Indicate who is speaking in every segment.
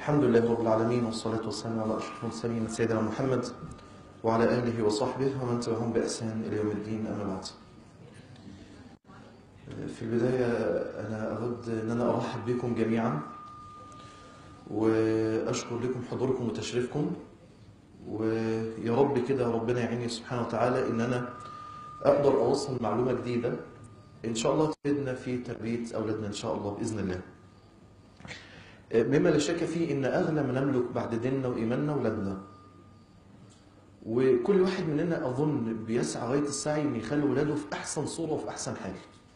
Speaker 1: الحمد لله رب العالمين والصلاة والسلام على أشرف المرسلين سيدنا محمد وعلى آله وصحبه ومن تبعهم بإحسان إلى يوم الدين أما بعد. في البداية أنا أود أن أنا أرحب بكم جميعا وأشكر لكم حضوركم وتشريفكم ويا رب كده ربنا يعيني سبحانه وتعالى إن أنا أقدر أوصل معلومة جديدة إن شاء الله تفيدنا في تربية أولادنا إن شاء الله بإذن الله. مما لا شك فيه ان اغلى ما نملك بعد ديننا وايماننا اولادنا وكل واحد مننا اظن بيسعى غايه السعي ان يخلي ولاده في احسن صوره وفي احسن حال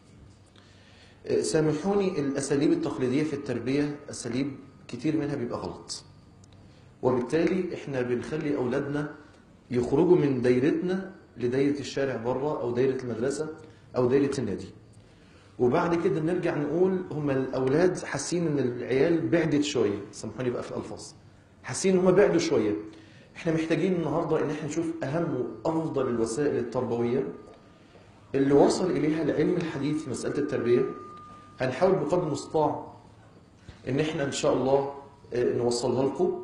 Speaker 1: سامحوني الاساليب التقليديه في التربيه اساليب كتير منها بيبقى غلط وبالتالي احنا بنخلي اولادنا يخرجوا من دايرتنا لدايره الشارع بره او دايره المدرسه او دايره النادي وبعد كده نرجع نقول هم الاولاد حاسين ان العيال بعدت شويه سامحوني بقى في الالفاظ حاسين ان هم بعدوا شويه احنا محتاجين النهارده ان احنا نشوف اهم وافضل الوسائل التربويه اللي وصل اليها العلم الحديث في مساله التربيه هنحاول بقدر المستطاع ان احنا ان شاء الله نوصلها لكم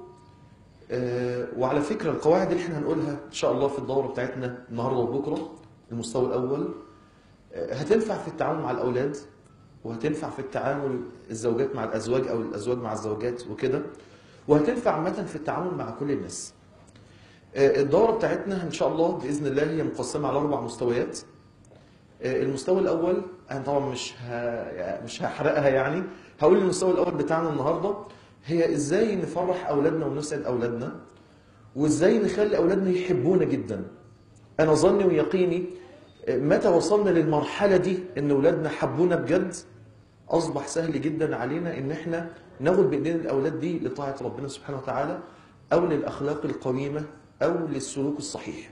Speaker 1: وعلى فكره القواعد اللي احنا هنقولها ان شاء الله في الدوره بتاعتنا النهارده وبكره المستوى الاول هتنفع في التعامل مع الاولاد وهتنفع في التعامل الزوجات مع الازواج او الازواج مع الزوجات وكده وهتنفع عامه في التعامل مع كل الناس الدوره بتاعتنا ان شاء الله باذن الله هي مقسمه على اربع مستويات المستوى الاول انا طبعا مش ه... مش هحرقها يعني هقول المستوى الاول بتاعنا النهارده هي ازاي نفرح اولادنا ونسعد اولادنا وازاي نخلي اولادنا يحبونا جدا انا ظني ويقيني متى وصلنا للمرحله دي ان اولادنا حبونا بجد اصبح سهل جدا علينا ان احنا ناخد بايدينا الاولاد دي لطاعه ربنا سبحانه وتعالى او للاخلاق القويمه او للسلوك الصحيح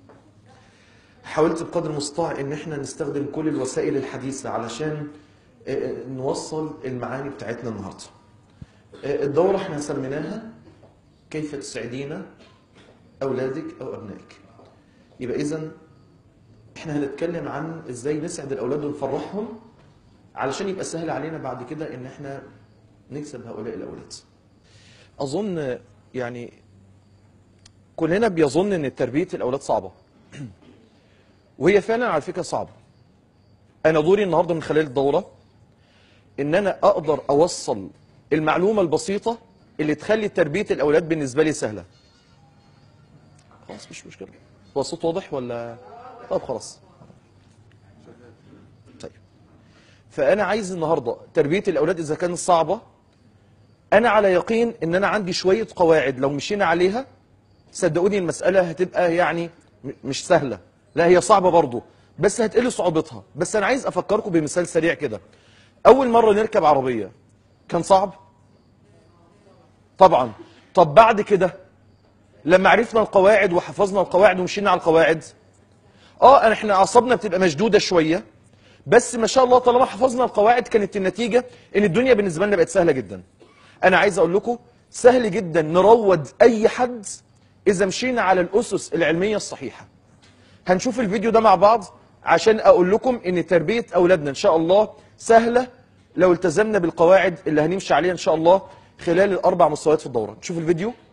Speaker 1: حاولت بقدر المستطاع ان احنا نستخدم كل الوسائل الحديثه علشان نوصل المعاني بتاعتنا النهارده الدوره احنا سميناها كيف تسعدين اولادك او ابنائك يبقى اذا احنا هنتكلم عن ازاي نسعد الاولاد ونفرحهم علشان يبقى سهل علينا بعد كده ان احنا نكسب هؤلاء الاولاد اظن يعني كلنا بيظن ان تربيه الاولاد صعبه وهي فعلا على فكره صعبه انا دوري النهارده من خلال الدوره ان انا اقدر اوصل المعلومه البسيطه اللي تخلي تربيه الاولاد بالنسبه لي سهله خلاص مش مشكله هو الصوت واضح ولا طب خلاص طيب فانا عايز النهارده تربيه الاولاد اذا كانت صعبه انا على يقين ان انا عندي شويه قواعد لو مشينا عليها صدقوني المساله هتبقى يعني مش سهله لا هي صعبه برضه بس هتقل صعوبتها بس انا عايز افكركم بمثال سريع كده اول مره نركب عربيه كان صعب طبعا طب بعد كده لما عرفنا القواعد وحفظنا القواعد ومشينا على القواعد اه احنا اعصابنا بتبقى مشدوده شويه بس ما شاء الله طالما حفظنا القواعد كانت النتيجه ان الدنيا بالنسبه لنا بقت سهله جدا انا عايز اقول لكم سهل جدا نروض اي حد اذا مشينا على الاسس العلميه الصحيحه هنشوف الفيديو ده مع بعض عشان اقول لكم ان تربيه اولادنا ان شاء الله سهله لو التزمنا بالقواعد اللي هنمشي عليها ان شاء الله خلال الاربع مستويات في الدوره نشوف الفيديو